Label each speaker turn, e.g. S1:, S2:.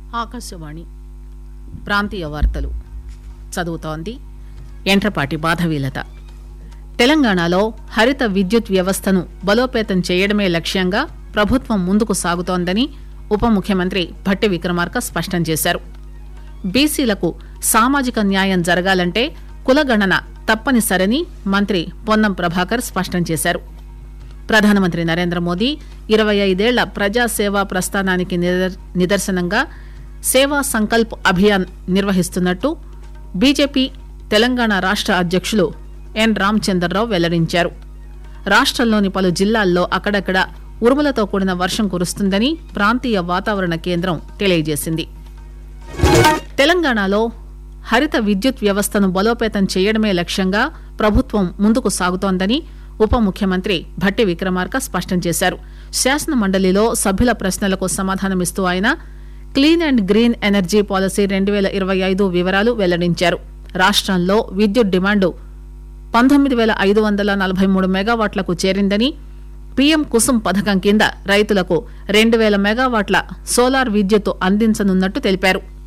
S1: ఆకాశవాణి ప్రాంతీయ వార్తలు చదువుతోంది ఎంట్రపాటి బాధవీలత తెలంగాణలో హరిత విద్యుత్ వ్యవస్థను బలోపేతం చేయడమే లక్ష్యంగా ప్రభుత్వం ముందుకు సాగుతోందని ఉప ముఖ్యమంత్రి భట్టి విక్రమార్క స్పష్టం చేశారు బీసీలకు సామాజిక న్యాయం జరగాలంటే కులగణన తప్పనిసరని మంత్రి పొన్నం ప్రభాకర్ స్పష్టం చేశారు ప్రధానమంత్రి నరేంద్ర మోదీ ఇరవై ఐదేళ్ల ప్రజాసేవా ప్రస్థానానికి నిదర్- నిదర్శనంగా సేవా సంకల్ప్ అభియాన్ నిర్వహిస్తున్నట్టు బీజేపీ తెలంగాణ రాష్ట అధ్యక్షులు ఎన్ రామచంద్రరావు వెల్లడించారు రాష్టంలోని పలు జిల్లాల్లో అక్కడక్కడ ఉరుములతో కూడిన వర్షం కురుస్తుందని ప్రాంతీయ వాతావరణ కేంద్రం తెలియజేసింది తెలంగాణలో హరిత విద్యుత్ వ్యవస్థను బలోపేతం చేయడమే లక్ష్యంగా ప్రభుత్వం ముందుకు సాగుతోందని ఉప ముఖ్యమంత్రి భట్టి విక్రమార్క స్పష్టం చేశారు శాసన మండలిలో సభ్యుల ప్రశ్నలకు సమాధానమిస్తూ ఆయన clean and green energy policy రెండు వేల ఇరవై ఐదు వివరాలు వెల్లడించారు రాష్టంలో విద్యుత్ డిమాండు పంతొమ్మిది వేల ఐదు వందల నలభై మూడు మెగావాట్లకు చేరిందని పీఎం కుసుమ్ పథకం కింద రైతులకు రెండు వేల మెగావాట్ల సోలార్ విద్యుత్ అందించనున్నట్టు తెలిపారు